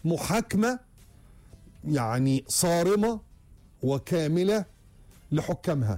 محاكمه يعني صارمه وكامله لحكامها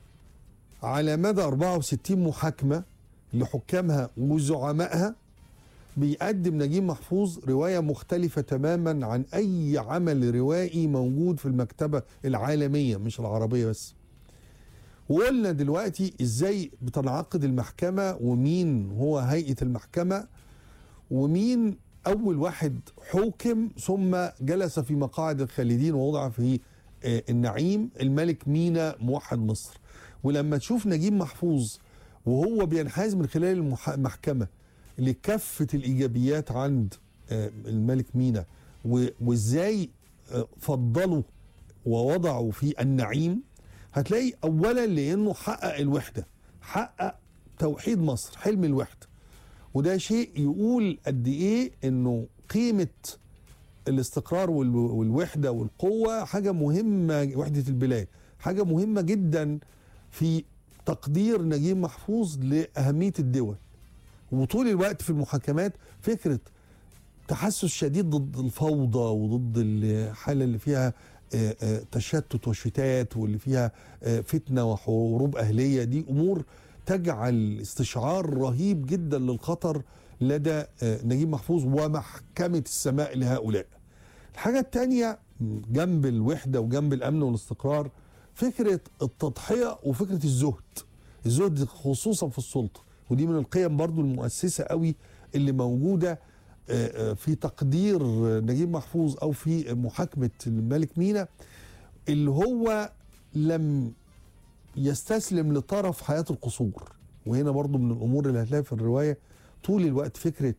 على مدى 64 محاكمه لحكامها وزعمائها بيقدم نجيب محفوظ روايه مختلفه تماما عن اي عمل روائي موجود في المكتبه العالميه مش العربيه بس وقلنا دلوقتي ازاي بتنعقد المحكمه ومين هو هيئه المحكمه ومين اول واحد حوكم ثم جلس في مقاعد الخالدين ووضع في آه، النعيم الملك مينا موحد مصر ولما تشوف نجيب محفوظ وهو بينحاز من خلال المح- المحكمه لكافه الايجابيات عند آه، الملك مينا و- وازاي آه، فضلوا ووضعوا في النعيم هتلاقي اولا لانه حقق الوحده حقق توحيد مصر حلم الوحده وده شيء يقول قد ايه انه قيمه الاستقرار وال- والوحده والقوه حاجه مهمه وحده البلاد حاجه مهمه جدا في تقدير نجيب محفوظ لاهميه الدول وطول الوقت في المحاكمات فكره تحسس شديد ضد الفوضى وضد الحاله اللي فيها آه، آه، تشتت وشتات واللي فيها آه، فتنه وحروب اهليه دي امور تجعل استشعار رهيب جدا للخطر لدى آه، نجيب محفوظ ومحكمه السماء لهؤلاء. الحاجه الثانيه جنب الوحده وجنب الامن والاستقرار فكره التضحيه وفكره الزهد. الزهد خصوصا في السلطه ودي من القيم برضو المؤسسه قوي اللي موجوده آه، آه، في تقدير آه، نجيب محفوظ او في محاكمه الملك مينا اللي هو لم يستسلم لطرف حياه القصور وهنا برضو من الامور اللي هتلاقيها في الروايه طول الوقت فكره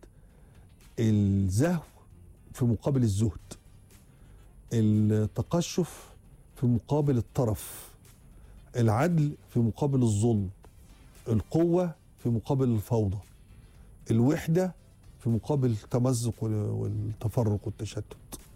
الزهو في مقابل الزهد التقشف في مقابل الطرف العدل في مقابل الظلم القوه في مقابل الفوضى الوحده في مقابل التمزق وال- والتفرق والتشتت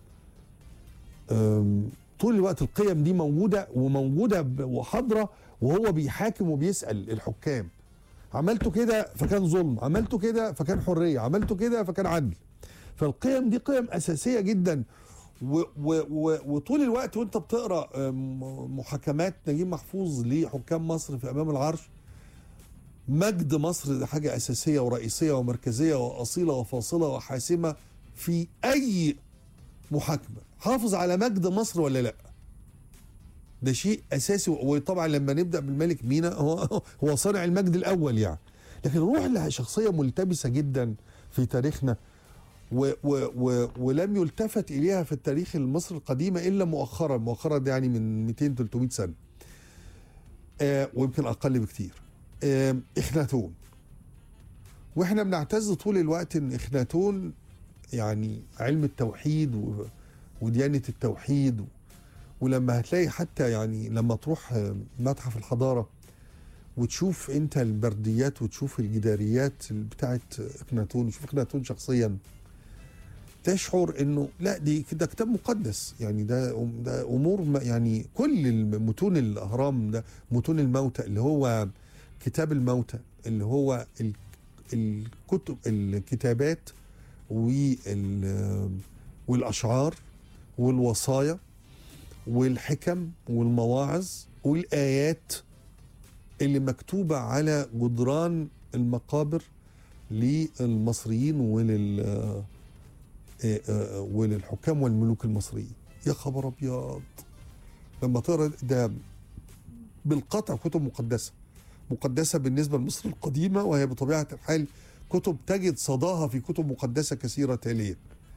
أم، طول الوقت القيم دي موجوده وموجوده ب- وحاضره وهو بيحاكم وبيسال الحكام عملته كده فكان ظلم عملته كده فكان حريه عملته كده فكان عدل فالقيم دي قيم اساسيه جدا و و و وطول الوقت وانت بتقرا أم، محاكمات نجيب محفوظ لحكام مصر في امام العرش مجد مصر ده حاجة أساسية ورئيسية ومركزية وأصيلة وفاصلة وحاسمة في أي محاكمة حافظ على مجد مصر ولا لا ده شيء أساسي وطبعا لما نبدأ بالملك مينا هو هو صانع المجد الأول يعني لكن نروح لشخصية ملتبسة جدا في تاريخنا و و و ولم يلتفت إليها في التاريخ المصري القديمة إلا مؤخرا مؤخرا ده يعني من 200 300 سنة آه ويمكن أقل بكتير آه، اخناتون واحنا بنعتز طول الوقت ان اخناتون يعني علم التوحيد و... وديانه التوحيد و... ولما هتلاقي حتى يعني لما تروح آه، متحف الحضاره وتشوف انت البرديات وتشوف الجداريات بتاعت اخناتون وتشوف اخناتون شخصيا تشعر انه لا دي كده كتاب مقدس يعني ده ده امور ما- يعني كل متون الاهرام ده متون الموتى اللي هو كتاب الموتى اللي هو ال- الكتب الكتابات وال والاشعار والوصايا والحكم والمواعظ والايات اللي مكتوبه على جدران المقابر للمصريين ولل آه، آه، وللحكام والملوك المصريين يا خبر ابيض لما تقرا ده بالقطع كتب مقدسه مقدسه بالنسبه لمصر القديمه وهي بطبيعه الحال كتب تجد صداها في كتب مقدسه كثيره تاليا.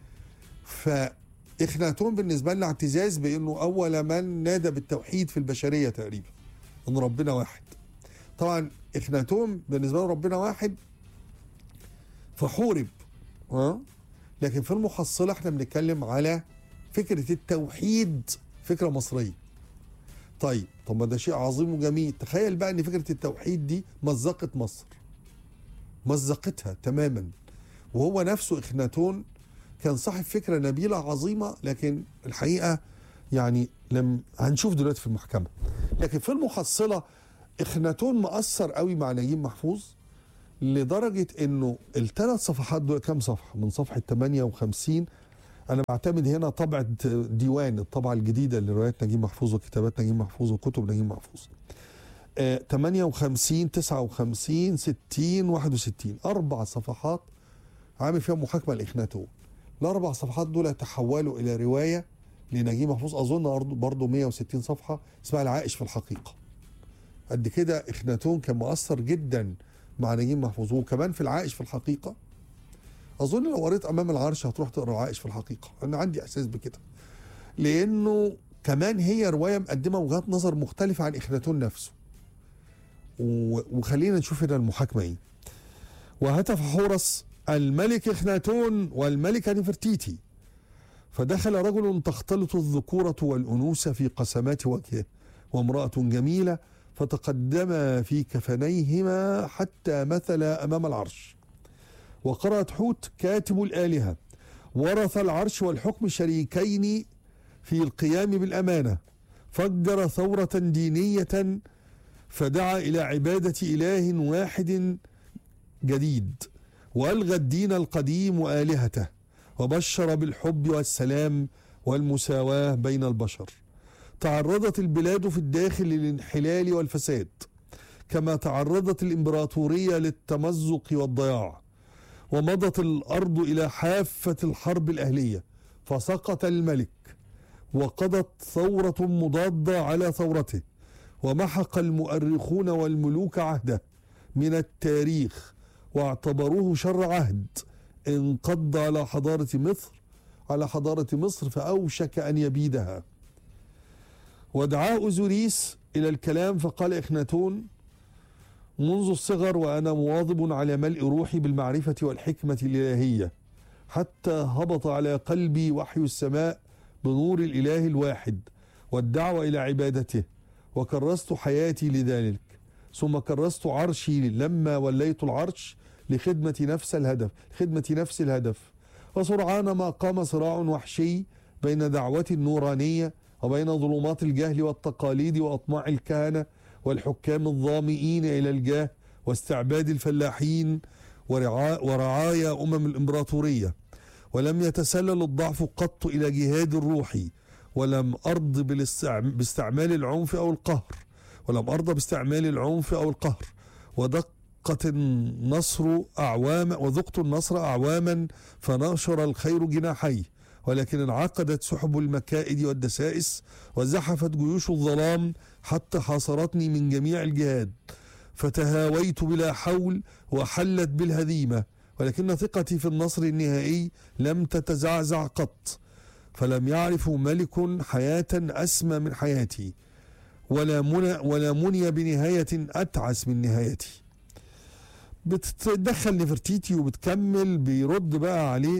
فاخناتون بالنسبه لنا اعتزاز بانه اول من نادى بالتوحيد في البشريه تقريبا. ان ربنا واحد. طبعا اخناتون بالنسبه له ربنا واحد فحورب ها لكن في المحصله احنا بنتكلم على فكره التوحيد فكره مصريه. طيب طب ما ده شيء عظيم وجميل تخيل بقى ان فكره التوحيد دي مزقت مصر مزقتها تماما وهو نفسه اخناتون كان صاحب فكره نبيله عظيمه لكن الحقيقه يعني لم هنشوف دلوقتي في المحكمه لكن في المحصله اخناتون مأثر قوي مع نجيب محفوظ لدرجه انه الثلاث صفحات دول كام صفحه من صفحه 58 انا بعتمد هنا طبعه ديوان الطبعه الجديده لروايات نجيب محفوظ وكتابات نجيب محفوظ وكتب نجيب محفوظ آه، 58 59 60 61 اربع صفحات عامل فيها محاكمه لاخناتون الاربع صفحات دول تحولوا الى روايه لنجيب محفوظ اظن برضه 160 صفحه اسمها العائش في الحقيقه قد كده اخناتون كان مؤثر جدا مع نجيب محفوظ وكمان في العائش في الحقيقه اظن لو قريت امام العرش هتروح تقرا العائش في الحقيقه انا عندي احساس بكده لانه كمان هي روايه مقدمه وجهات نظر مختلفه عن اخناتون نفسه و- وخلينا نشوف هنا المحاكمه ايه وهتف حورس الملك اخناتون والملكه نفرتيتي فدخل رجل تختلط الذكورة والأنوثة في قسمات وجهه وامرأة جميلة فتقدما في كفنيهما حتى مثلا أمام العرش وقرأت حوت كاتب الآلهة ورث العرش والحكم شريكين في القيام بالأمانة فجر ثورة دينية فدعا إلى عبادة إله واحد جديد وألغى الدين القديم وآلهته وبشر بالحب والسلام والمساواة بين البشر تعرضت البلاد في الداخل للانحلال والفساد كما تعرضت الإمبراطورية للتمزق والضياع ومضت الأرض إلى حافة الحرب الأهلية فسقط الملك وقضت ثورة مضادة على ثورته ومحق المؤرخون والملوك عهده من التاريخ واعتبروه شر عهد انقض على حضارة مصر على حضارة مصر فأوشك أن يبيدها ودعاه أوزوريس إلى الكلام فقال إخناتون منذ الصغر وأنا مواظب على ملء روحي بالمعرفة والحكمة الإلهية حتى هبط على قلبي وحي السماء بنور الإله الواحد والدعوة إلى عبادته وكرست حياتي لذلك ثم كرست عرشي لما وليت العرش لخدمة نفس الهدف خدمة نفس الهدف وسرعان ما قام صراع وحشي بين دعوة النورانية وبين ظلمات الجهل والتقاليد وأطماع الكهنة والحكام الظامئين إلى الجاه واستعباد الفلاحين ورعا- ورعايا أمم الإمبراطورية ولم يتسلل الضعف قط إلى جهاد الروحي ولم أرض بالاستعم- باستعمال العنف أو القهر ولم أرضى باستعمال العنف أو القهر ودقت النصر أعواما وذقت النصر أعواما فناشر الخير جناحيه ولكن انعقدت سحب المكائد والدسائس وزحفت جيوش الظلام حتى حاصرتني من جميع الجهات فتهاويت بلا حول وحلت بالهزيمة ولكن ثقتي في النصر النهائي لم تتزعزع قط فلم يعرف ملك حياة أسمى من حياتي ولا منى ولا مني بنهاية أتعس من نهايتي بتتدخل نفرتيتي وبتكمل بيرد بقى عليه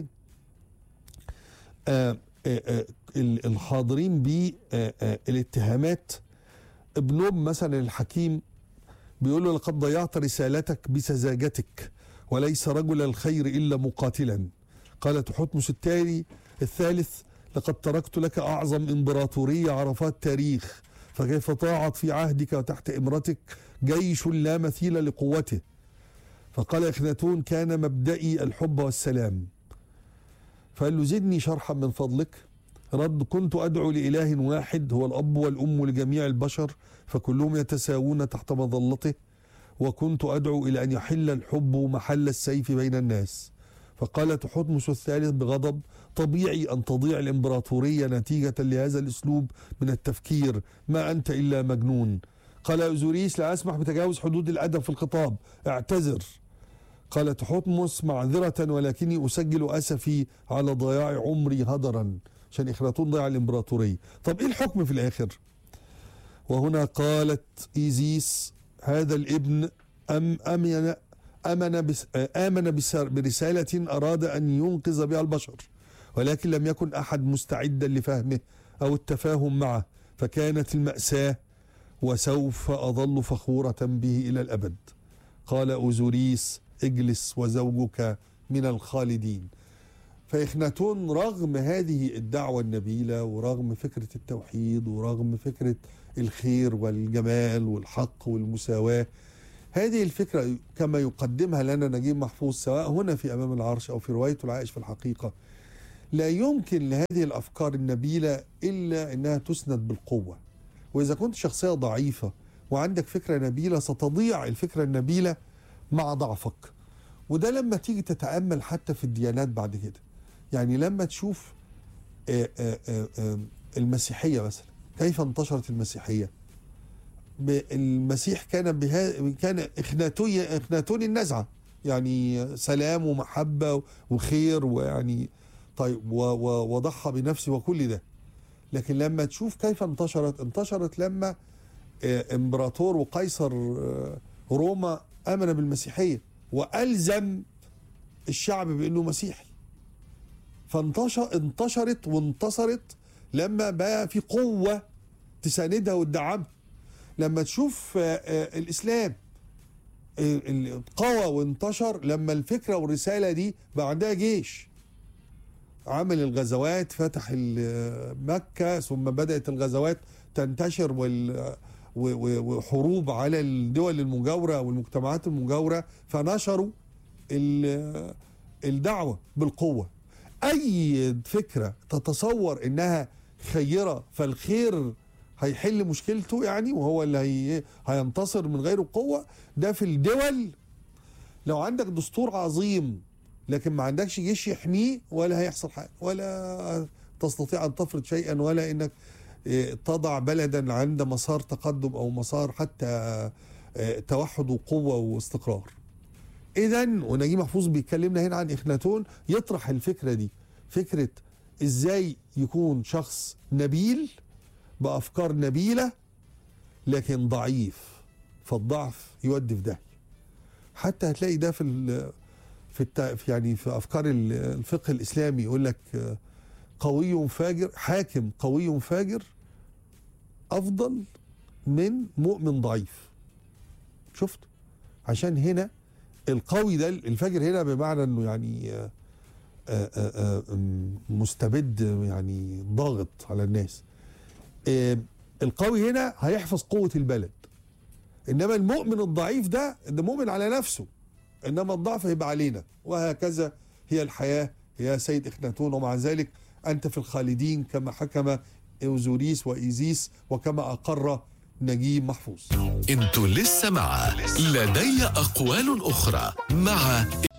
آه آه آه ال- الحاضرين بالاتهامات ابنهم مثلا الحكيم بيقول له لقد ضيعت رسالتك بسذاجتك وليس رجل الخير إلا مقاتلا قال تحتمس التالي الثالث لقد تركت لك أعظم إمبراطورية عرفها التاريخ فكيف طاعت في عهدك وتحت إمرتك جيش لا مثيل لقوته فقال إخناتون كان مبدئي الحب والسلام فقال له زدني شرحا من فضلك رد كنت أدعو لإله واحد هو الأب والأم لجميع البشر فكلهم يتساوون تحت مظلته وكنت أدعو إلى أن يحل الحب محل السيف بين الناس فقال تحتمس الثالث بغضب طبيعي أن تضيع الإمبراطورية نتيجة لهذا الأسلوب من التفكير ما أنت إلا مجنون قال أوزوريس لا أسمح بتجاوز حدود الأدب في الخطاب اعتذر قال تحتمس معذرة ولكني أسجل أسفي على ضياع عمري هدرا عشان إخناتون ضيع الإمبراطورية طب إيه الحكم في الآخر وهنا قالت إيزيس هذا الابن أم أمن أمن بس آمن بس- برسالة أراد أن ينقذ بها البشر ولكن لم يكن أحد مستعدا لفهمه أو التفاهم معه فكانت المأساة وسوف أظل فخورة به إلى الأبد قال أوزوريس اجلس وزوجك من الخالدين فإخناتون رغم هذه الدعوة النبيلة ورغم فكرة التوحيد ورغم فكرة الخير والجمال والحق والمساواة هذه الفكرة كما يقدمها لنا نجيب محفوظ سواء هنا في أمام العرش أو في روايته العائش في الحقيقة لا يمكن لهذه الافكار النبيله الا انها تسند بالقوه واذا كنت شخصيه ضعيفه وعندك فكره نبيله ستضيع الفكره النبيله مع ضعفك وده لما تيجي تتامل حتى في الديانات بعد كده يعني لما تشوف آه، آه، آه، آه، المسيحيه مثلا كيف انتشرت المسيحيه ب- المسيح كان بها كان اخناتوني اخناتوني النزعه يعني سلام ومحبه وخير ويعني طيب و- و- وضحى بنفسه وكل ده لكن لما تشوف كيف انتشرت انتشرت لما آه، امبراطور وقيصر آه، روما امن بالمسيحيه والزم الشعب بانه مسيحي فانتشر انتشرت وانتصرت لما بقى في قوه تساندها وتدعمها لما تشوف آه، آه، الاسلام آه، ال- قوى وانتشر لما الفكره والرساله دي بقى عندها جيش عمل الغزوات فتح ال- مكه ثم بدات الغزوات تنتشر وال و- و- وحروب على الدول المجاوره والمجتمعات المجاوره فنشروا ال- الدعوه بالقوه اي فكره تتصور انها خيره فالخير هيحل مشكلته يعني وهو اللي هي هينتصر من غير قوه ده في الدول لو عندك دستور عظيم لكن ما عندكش جيش يحميه ولا هيحصل حاجه ولا تستطيع ان تفرض شيئا ولا انك إيه، تضع بلدا عند مسار تقدم او مسار حتى آه، توحد وقوه واستقرار. اذا ونجيب محفوظ بيكلمنا هنا عن اخناتون يطرح الفكره دي فكره ازاي يكون شخص نبيل بافكار نبيله لكن ضعيف فالضعف يودي في داهيه حتى هتلاقي ده في ال في, الت... في يعني في افكار ال- الفقه الاسلامي يقول لك آه، قوي فاجر حاكم قوي فاجر افضل من مؤمن ضعيف شفت عشان هنا القوي ده الفاجر هنا بمعنى انه يعني آه، آه، آه، آه، مستبد يعني ضاغط على الناس آه، القوي هنا هيحفظ قوة البلد انما المؤمن الضعيف ده ده مؤمن على نفسه انما الضعف هيبقى علينا وهكذا هي الحياة يا سيد اخناتون ومع ذلك انت في الخالدين كما حكم اوزوريس وايزيس وكما اقر نجيب محفوظ انتوا لسه مع لدي اقوال اخرى مع